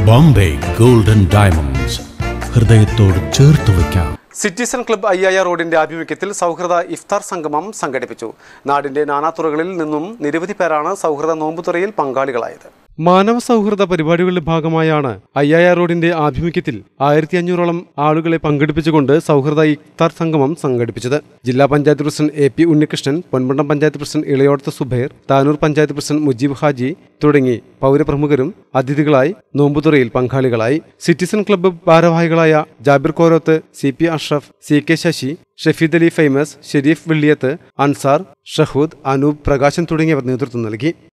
Bombay golden diamonds ഹൃദയത്തോട് ചേർത്ത് വയ്ക്കാം സിറ്റിസൺ ക്ലബ്ബ് അയ്യായ റോഡിന്റെ ആഭിമുഖ്യത്തിൽ സൗഹൃദ ഇഫ്താർ സംഗമം സംഘടിപ്പിച്ചു നാടിന്റെ നാനാതുറകളിൽ നിന്നും നിരവധി പേരാണ് സൗഹൃദ നോമ്പുതുറയിൽ പങ്കാളികളായത് മാനവ സൗഹൃദ പരിപാടികളുടെ ഭാഗമായാണ് അയ്യായ റോഡിന്റെ ആഭിമുഖ്യത്തിൽ ആയിരത്തി അഞ്ഞൂറോളം ആളുകളെ പങ്കെടുപ്പിച്ചുകൊണ്ട് സൗഹൃദ ഇഫ്താർ സംഗമം സംഘടിപ്പിച്ചത് ജില്ലാ panchayat president A P Unnikrishnan Ponpandam panchayat president Elayodath Zubair Tanur panchayat president Mujeeb Haji തുടങ്ങി പൗരപ്രമുഖരും അതിഥികളായി നോമ്പുതുറയിൽ പങ്കാളികളായി സിറ്റിസൺ ക്ലബ്ബ് ഭാരവാഹികളായ Jabir Koroth C P Ashraf C K Sasi Shafeed Ali Faimas Sherif Velliyath Ansar Shahood Anoop Prakashan തുടങ്ങിയവർ നേതൃത്വം നൽകി